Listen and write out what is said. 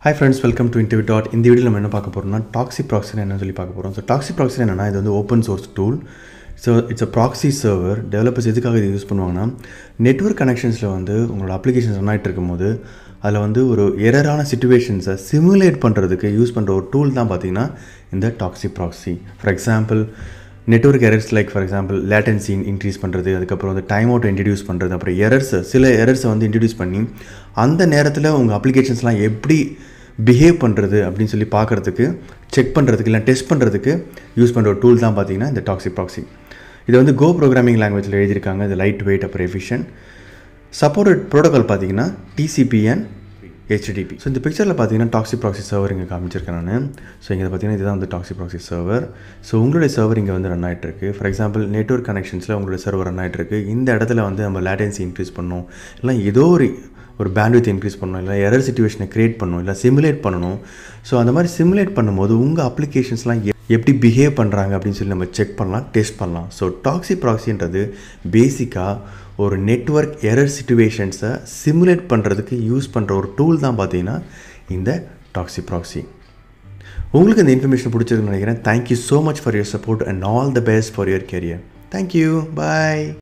hi friends welcome to interview dot இந்த video நம்ம என்ன பார்க்க போகிறோம்னா டாக்ஸி ப்ராக்ஸின் என்ன சொல்லி பார்க்க போகிறோம் ஸோ டாக்ஸி ப்ராக்ஸின் என்னன்னா இது வந்து open source tool so it's a proxy server developers எதுக்காக இது யூஸ் பண்ணுவாங்கன்னா நெட்ஒர்க் கனெக்ஷன்ஸில் வந்து உங்களோட அப்ளிகேஷன்ஸ் ரன் ஆகிட்டு இருக்கும்போது அதில் வந்து ஒரு எரரான சுச்சுவேஷன்ஸை சிமுலேட் பண்ணுறதுக்கு யூஸ் பண்ணுற ஒரு டூல் தான் பார்த்தீங்கன்னா இந்த Toxiproxy for example network errors like for example latency increase பண்ணுறது அதுக்கப்புறம் வந்து டைம் அவுட் இன்ட்ரடியூஸ் பண்ணுறது அப்புறம் எரர்ஸ் சில எரர்ஸை வந்து இன்ட்ரடியூஸ் பண்ணி அந்த நேரத்தில் உங்கள் அப்ளிகேஷன்ஸ்லாம் எப்படி பிஹேவ் பண்ணுறது அப்படின்னு சொல்லி பார்க்குறதுக்கு செக் பண்ணுறதுக்கு இல்லை டெஸ்ட் பண்ணுறதுக்கு யூஸ் பண்ணுற ஒரு டூல் தான் பார்த்தீங்கன்னா இந்த டாக்ஸி ப்ராக்ஸி இது வந்து கோ ப்ரோக்ராமிங் லாங்குவேஜில் எழுதியிருக்காங்க இது லைட் வெயிட் அப்புறம் எஃபிஷியன்ட் சப்போர்ட்டட் ப்ரோட்டோகால் பார்த்தீங்கன்னா டிசிபிஎன் ஹெச்டிபி ஸோ இந்த பிக்சரில் பார்த்தீங்கன்னா டாக்ஸி ப்ராக்ஸி சர்வர் இங்கே காமிச்சிருக்கேன் நான் ஸோ இங்கே பார்த்தீங்கன்னா இதுதான் வந்து டாக்ஸி ப்ராக்ஸி சர்வர் ஸோ உங்களுடைய சர்வர் இங்கே வந்து ரன் ஆகிட்டு இருக்கு ஃபார் எக்ஸாம்பிள் நெட்ஒர்க் கனெக்ஷன்ஸில் உங்களுடைய சர்வர் ரன் ஆகிட்டு இருக்கு இந்த இடத்துல வந்து நம்ம லேட்டன்சி இன்க்ரீஸ் பண்ணணும் இல்லை ஏதோ ஒரு ஒரு பேண்ட்வித் இன்க்ரீஸ் பண்ணணும் இல்லை எரர் சுச்சுவேஷனை க்ரியேட் பண்ணணும் இல்லை சிமுலேட் பண்ணணும் ஸோ அந்த மாதிரி சிமுலேட் பண்ணும்போது உங்கள் அப்ளிகேஷன்ஸ்லாம் எப்படி பிஹேவ் பண்ணுறாங்க அப்படின்னு சொல்லி நம்ம செக் பண்ணலாம் டெஸ்ட் பண்ணலாம் ஸோ டாக்ஸி ப்ராக்ஸின்றது பேசிக்காக ஒரு நெட்ஒர்க் எரர் சுச்சுவேஷன்ஸை சிமுலேட் பண்ணுறதுக்கு யூஸ் பண்ணுற ஒரு டூல் தான் பார்த்தீங்கன்னா இந்த டாக்ஸி ப்ராக்ஸி உங்களுக்கு இந்த இன்ஃபர்மேஷன் பிடிச்சிருக்குன்னு நினைக்கிறேன் thank you so much for your support and all the best for your career thank you bye